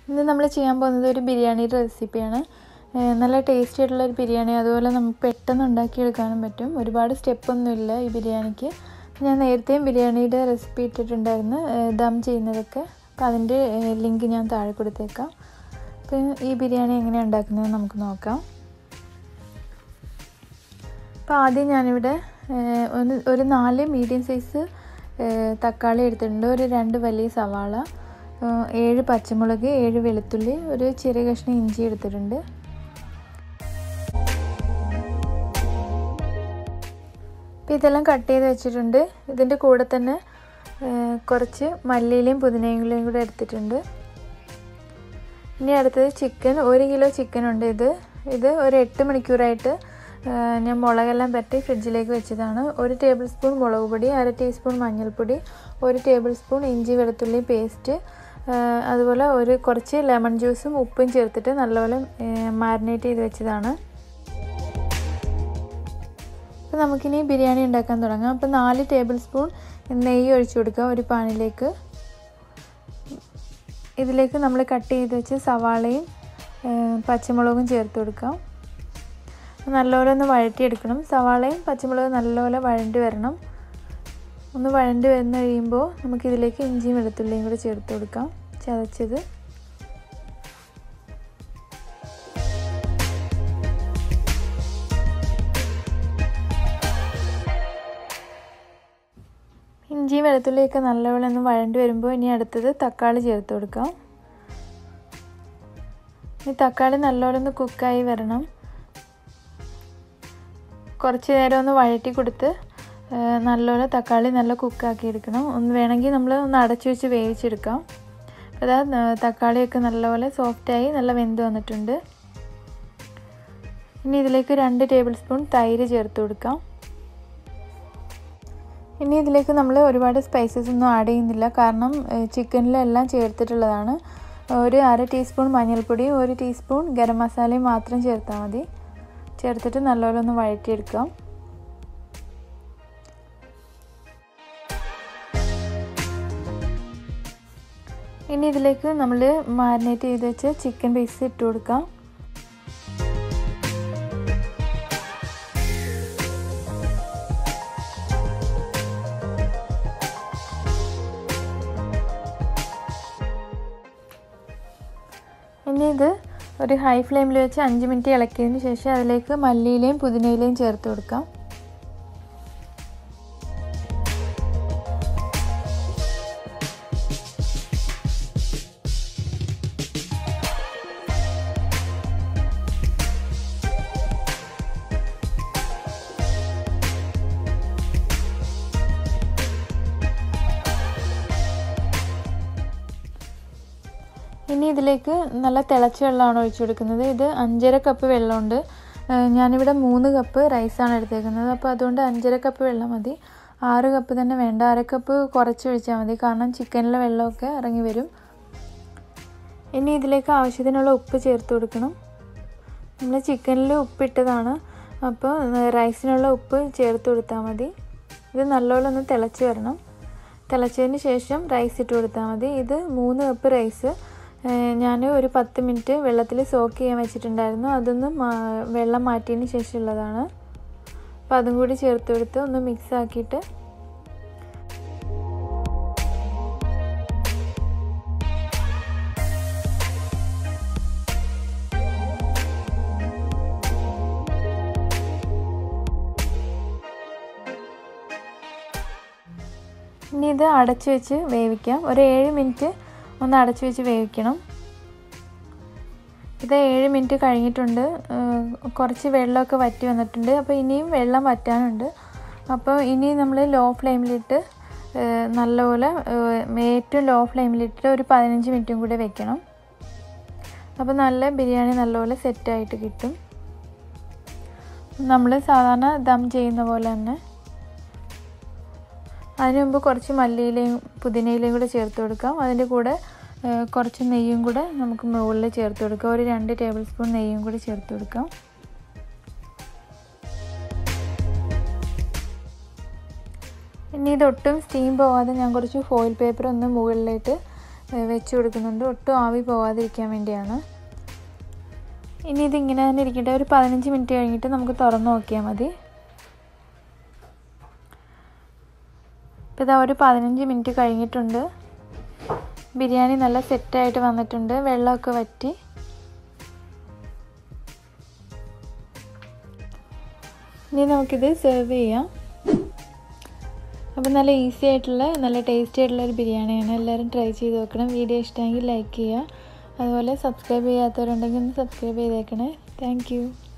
ഇന്ന് നമ്മൾ ചെയ്യാൻ പോകുന്നത് ഒരു ബിരിയാണിയുടെ റെസിപ്പിയാണ് ഏഹ് നല്ല ടേസ്റ്റി ആയിട്ടുള്ള ഒരു ബിരിയാണി അതുപോലെ നമുക്ക് പെട്ടെന്ന് ഉണ്ടാക്കിയെടുക്കാനും പറ്റും ഒരുപാട് സ്റ്റെപ്പൊന്നുമില്ല ഈ ബിരിയാണിക്ക് ഞാൻ നേരത്തെയും ബിരിയാണിയുടെ റെസിപ്പി ഇട്ടിട്ടുണ്ടായിരുന്നു ഏഹ് ദം ചെയ്യുന്നതൊക്കെ അപ്പോൾ അതിൻ്റെ ലിങ്ക് ഞാൻ താഴെ കൊടുത്തേക്കാം അപ്പോൾ ഈ ബിരിയാണി എങ്ങനെയാണ് ഉണ്ടാക്കുന്നത് നമുക്ക് നോക്കാം അപ്പോൾ ആദ്യം ഞാനിവിടെ ഏഹ് ഒരു ഒരു നാല് മീഡിയം സൈസ് ഏഹ് തക്കാളി എടുത്തിട്ടുണ്ട് ഒരു രണ്ട് വലിയ സവാള ഏഹ് ഏഴ് പച്ചമുളക് ഏഴ് വെളുത്തുള്ളി ഒരു ചെറിയ കഷ്ണം ഇഞ്ചി എടുത്തിട്ടുണ്ട് അപ്പോൾ ഇതെല്ലാം കട്ട് ചെയ്ത് വെച്ചിട്ടുണ്ട് ഇതിൻ്റെ കൂടെ തന്നെ ഏഹ് കുറച്ച് മല്ലിയിലയും പുതിനയിലയും കൂടെ എടുത്തിട്ടുണ്ട് ഇനി അടുത്തത് ചിക്കൻ ഒരു കിലോ ചിക്കൻ ഉണ്ട് ഇത് ഇത് ഒരു എട്ട് മണിക്കൂറായിട്ട് ഞാൻ മുളകെല്ലാം പറ്റി ഫ്രിഡ്ജിലേക്ക് വെച്ചതാണ് ഒരു ടേബിൾ സ്പൂൺ മുളക് പൊടി അര ടീസ്പൂൺ മഞ്ഞൾപ്പൊടി ഒരു ടേബിൾ സ്പൂൺ ഇഞ്ചി വെളുത്തുള്ളി പേസ്റ്റ് അതുപോലെ ഒരു കുറച്ച് ലെമൺ ജ്യൂസും ഉപ്പും ചേർത്തിട്ട് നല്ലപോലെ മാരിനേറ്റ് ചെയ്ത് വെച്ചതാണ് അപ്പോൾ നമുക്കിനി ബിരിയാണി ഉണ്ടാക്കാൻ തുടങ്ങാം അപ്പോൾ നാല് ടേബിൾ സ്പൂൺ നെയ്യ് ഒഴിച്ചു കൊടുക്കുക ഒരു പാനിലേക്ക് ഇതിലേക്ക് നമ്മൾ കട്ട് ചെയ്ത് വെച്ച് സവാളയും പച്ചമുളകും ചേർത്ത് കൊടുക്കാം നല്ലപോലെ ഒന്ന് വഴറ്റിയെടുക്കണം സവാളയും പച്ചമുളകും നല്ലപോലെ വഴണ്ടി വരണം ഒന്ന് വഴണ്ടി വന്നു കഴിയുമ്പോൾ നമുക്കിതിലേക്ക് ഇഞ്ചിയും വെളുത്തുള്ളിയും കൂടെ ചേർത്ത് കൊടുക്കാം ചതച്ചത് ഇഞ്ചിയും വെളുത്തുള്ളിയൊക്കെ നല്ലപോലെ ഒന്ന് വഴണ്ടി വരുമ്പോൾ ഇനി അടുത്തത് തക്കാളി ചേർത്ത് കൊടുക്കാം ഈ തക്കാളി നല്ലപോലെ ഒന്ന് കുക്കായി വരണം കുറച്ച് നേരം ഒന്ന് വഴറ്റി കൊടുത്ത് നല്ലപോലെ തക്കാളി നല്ല കുക്കാക്കി എടുക്കണം ഒന്ന് വേണമെങ്കിൽ നമ്മൾ ഒന്ന് അടച്ചു വെച്ച് വേവിച്ചെടുക്കാം അപ്പോൾ അതാ തക്കാളിയൊക്കെ നല്ലപോലെ സോഫ്റ്റായി നല്ല വെന്ത് വന്നിട്ടുണ്ട് ഇനി ഇതിലേക്ക് രണ്ട് ടേബിൾ സ്പൂൺ തൈര് ചേർത്ത് കൊടുക്കാം ഇനി ഇതിലേക്ക് നമ്മൾ ഒരുപാട് സ്പൈസസ് ഒന്നും ആഡ് ചെയ്യുന്നില്ല കാരണം ചിക്കനിലെല്ലാം ചേർത്തിട്ടുള്ളതാണ് ഒരു അര ടീസ്പൂൺ മഞ്ഞൾപ്പൊടിയും ഒരു ടീസ്പൂൺ ഗരം മസാലയും മാത്രം ചേർത്താൽ മതി ചേർത്തിട്ട് നല്ലപോലെ ഒന്ന് വഴറ്റിയെടുക്കാം ഇനി ഇതിലേക്ക് നമ്മൾ മാരിനേറ്റ് ചെയ്ത് വെച്ച ചിക്കൻ പീസ് ഇട്ട് കൊടുക്കാം ഇനി ഇത് ഒരു ഹൈ ഫ്ലെയിമിൽ വെച്ച് അഞ്ച് മിനിറ്റ് ഇളക്കിയതിന് ശേഷം അതിലേക്ക് മല്ലിയിലയും പുതിനയിലയും ചേർത്ത് കൊടുക്കാം ഇനി ഇതിലേക്ക് നല്ല തിളച്ച വെള്ളമാണ് ഒഴിച്ചു കൊടുക്കുന്നത് ഇത് അഞ്ചര കപ്പ് വെള്ളമുണ്ട് ഞാനിവിടെ മൂന്ന് കപ്പ് റൈസാണ് എടുത്തേക്കുന്നത് അപ്പോൾ അതുകൊണ്ട് അഞ്ചര കപ്പ് വെള്ളം മതി ആറ് കപ്പ് തന്നെ വേണ്ട അര കപ്പ് കുറച്ച് ഒഴിച്ചാൽ മതി കാരണം ചിക്കനിലെ വെള്ളമൊക്കെ ഇറങ്ങി വരും ഇനി ഇതിലേക്ക് ആവശ്യത്തിനുള്ള ഉപ്പ് ചേർത്ത് കൊടുക്കണം നമ്മൾ ചിക്കനിൽ ഉപ്പിട്ടതാണ് അപ്പോൾ റൈസിനുള്ള ഉപ്പ് ചേർത്ത് കൊടുത്താൽ മതി ഇത് നല്ലപോലെ ഒന്ന് തിളച്ച് വരണം തിളച്ചതിന് ശേഷം റൈസ് ഇട്ട് കൊടുത്താൽ മതി ഇത് മൂന്ന് കപ്പ് റൈസ് ഞാൻ ഒരു പത്ത് മിനിറ്റ് വെള്ളത്തിൽ സോക്ക് ചെയ്യാൻ വെച്ചിട്ടുണ്ടായിരുന്നു അതൊന്ന് വെള്ളം മാറ്റിയതിന് ശേഷമുള്ളതാണ് അപ്പോൾ അതും കൂടി ചേർത്ത് കൊടുത്ത് ഒന്ന് മിക്സ് ആക്കിയിട്ട് ഇനി ഇത് അടച്ചു വെച്ച് വേവിക്കാം ഒരു ഏഴ് മിനിറ്റ് ഒന്ന് അടച്ചു വെച്ച് വേവിക്കണം ഇത് ഏഴ് മിനിറ്റ് കഴിഞ്ഞിട്ടുണ്ട് കുറച്ച് വെള്ളമൊക്കെ വറ്റി വന്നിട്ടുണ്ട് അപ്പോൾ ഇനിയും വെള്ളം വറ്റാനുണ്ട് അപ്പോൾ ഇനി നമ്മൾ ലോ ഫ്ലെയിമിലിട്ട് നല്ലപോലെ ഏറ്റവും ലോ ഫ്ലെയിമിലിട്ട് ഒരു പതിനഞ്ച് മിനിറ്റും കൂടെ വെക്കണം അപ്പോൾ നല്ല ബിരിയാണി നല്ലപോലെ സെറ്റായിട്ട് കിട്ടും നമ്മൾ സാധാരണ ദം ചെയ്യുന്ന പോലെ തന്നെ അതിന് മുമ്പ് കുറച്ച് മല്ലിയിലയും പുതിനയിലയും കൂടെ ചേർത്ത് കൊടുക്കാം അതിൻ്റെ കൂടെ കുറച്ച് നെയ്യും കൂടെ നമുക്ക് മുകളിൽ ചേർത്ത് കൊടുക്കാം ഒരു രണ്ട് ടേബിൾ സ്പൂൺ നെയ്യും കൂടി ചേർത്ത് കൊടുക്കാം ഇനി ഇതൊട്ടും സ്റ്റീം പോകാതെ ഞാൻ കുറച്ച് ഫോയിൽ പേപ്പർ ഒന്ന് മുകളിലായിട്ട് വെച്ച് കൊടുക്കുന്നുണ്ട് ഒട്ടും ആവി പോവാതിരിക്കാൻ വേണ്ടിയാണ് ഇനി ഇതിങ്ങനെ തന്നെ ഇരിക്കട്ടെ ഒരു പതിനഞ്ച് മിനിറ്റ് കഴിഞ്ഞിട്ട് നമുക്ക് തുറന്ന് നോക്കിയാൽ മതി ഇപ്പോൾ ഇതാ ഒരു പതിനഞ്ച് മിനിറ്റ് കഴിഞ്ഞിട്ടുണ്ട് ബിരിയാണി നല്ല സെറ്റായിട്ട് വന്നിട്ടുണ്ട് വെള്ളമൊക്കെ വറ്റി ഇനി നമുക്കിത് സെർവ് ചെയ്യാം അപ്പോൾ നല്ല ഈസി ആയിട്ടുള്ള നല്ല ടേസ്റ്റി ആയിട്ടുള്ള ഒരു ബിരിയാണിയാണ് എല്ലാവരും ട്രൈ ചെയ്ത് നോക്കണം വീഡിയോ ഇഷ്ടമെങ്കിൽ ലൈക്ക് ചെയ്യുക അതുപോലെ സബ്സ്ക്രൈബ് ചെയ്യാത്തവരുണ്ടെങ്കിൽ ഒന്ന് സബ്സ്ക്രൈബ് ചെയ്തേക്കണേ താങ്ക്